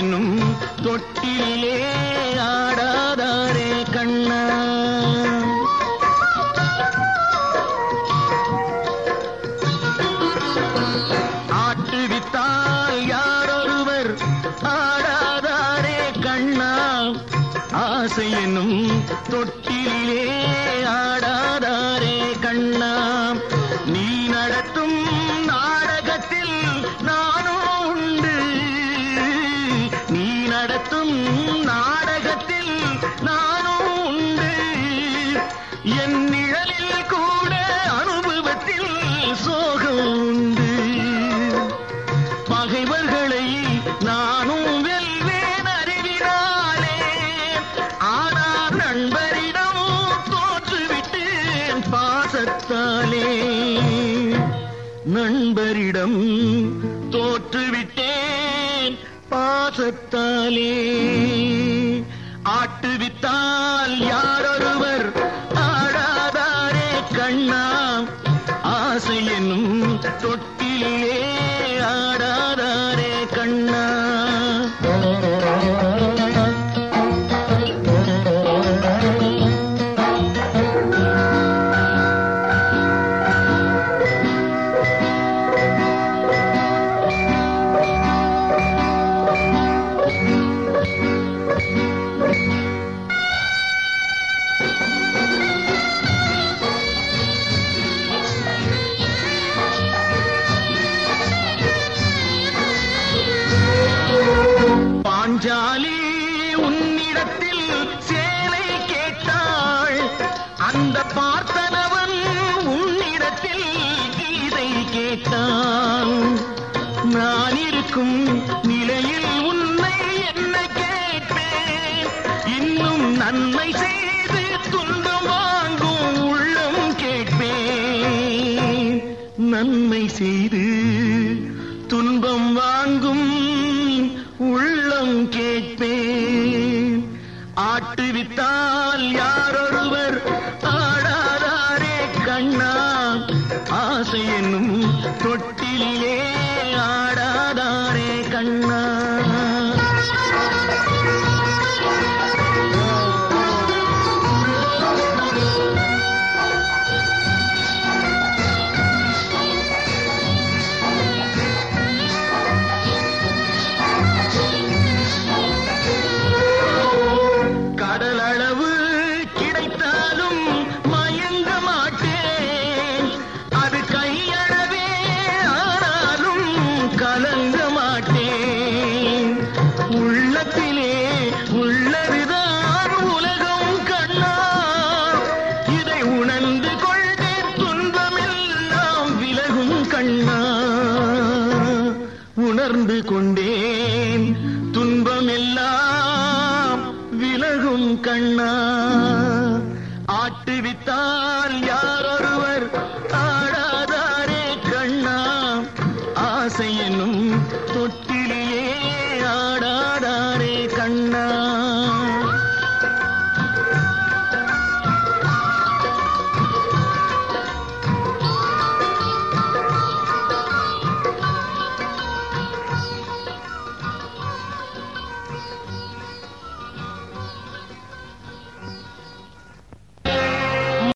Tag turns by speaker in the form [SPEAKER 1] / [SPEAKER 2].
[SPEAKER 1] என்னும் தொட்டிலே ஆடாதாரே கண்ணா ஆட்டுவித்தால் யாரொருவர் ஆடாதாரே கண்ணா ஆசை என்னும் தொட்டிலே ஆடாதாரே கண்ணா நீ நடத்தும் நாடகத்தில் நானும் உண்டு நீ நடத்தும் நாடகத்தில் நானும் உண்டு என் நிழலில் கூட அனுபவத்தில் சோகம் உண்டு பகைவர்களை நானும் வெல்வேன் அறிவினாலே ஆனால் நண்பரிடம் தோற்றுவிட்டேன் பாசத்தாலே நண்பரிடம் தோற்றுவிட்டேன் பாசத்தாலே ஆட்டுவித்தால் யாரொருவர் ஆடாதாரே கண்ணா ஆசை என்னும் தொட்டிலே ஆடாதாரே கண்ணா பாஞ்சாலி உன்னிடத்தில் சேலை கேட்டாள் அந்த பார்த்தனவன் உன்னிடத்தில் கீதை கேட்டான் நான் இருக்கும் நிலையில் உன்னை என்ன கேட்பேன் இன்னும் நன்மை செய்து துன்பம் வாங்கும் உள்ளம் கேட்பேன் நன்மை செய்து துன்பம் வாங்கும் உள்ளம் கேட்பேன் ஆட்டுவித்தால் யாரொருவர் ஆடாதாரே கண்ணா ஆசை என்னும் தொட்டிலே ஆடாதாரே கண்ணா கடலளவு கிடைத்தாலும் மயங்க மாட்டேன் அது கையளவே ஆனாலும் கலங்க மாட்டேன் உள்ளத்திலே உள்ளதுதான் உலகம் கண்ணா இதை உணர்ந்து கொண்டே துன்பமெல்லாம் விலகும் கண்ணா உணர்ந்து கொண்டேன் துன்பமெல்லாம் விலகும் கண்ணா ஆட்டுவித்தால் யாரொருவர் ஆடாதாரே கண்ணா ஆசை என்னும் தொட்டிலே ஆடாதாரே கண்ணா